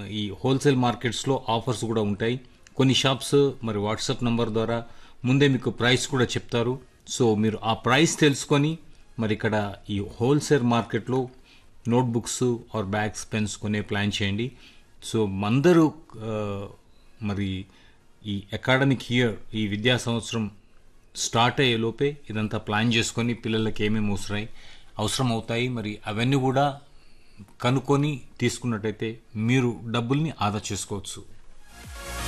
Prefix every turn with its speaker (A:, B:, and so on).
A: ఈ హోల్సేల్ మార్కెట్స్లో ఆఫర్స్ కూడా ఉంటాయి కొన్ని షాప్స్ మరి వాట్సాప్ నంబర్ ద్వారా ముందే మీకు ప్రైస్ కూడా చెప్తారు సో మీరు ఆ ప్రైస్ తెలుసుకొని మరి ఇక్కడ ఈ హోల్సేల్ మార్కెట్లో నోట్బుక్స్ ఆర్ బ్యాగ్స్ పెన్స్ కొనే ప్లాన్ చేయండి సో అందరూ ఆ, మరి ఈ అకాడమిక్ ఇయర్ ఈ విద్యా సంవత్సరం స్టార్ట్ అయ్యే లోపే ఇదంతా ప్లాన్ చేసుకొని పిల్లలకి ఏమేమి అవసరమై అవసరం అవుతాయి మరి అవన్నీ కూడా కనుక్కొని తీసుకున్నట్టయితే మీరు డబ్బుల్ని ఆదా చేసుకోవచ్చు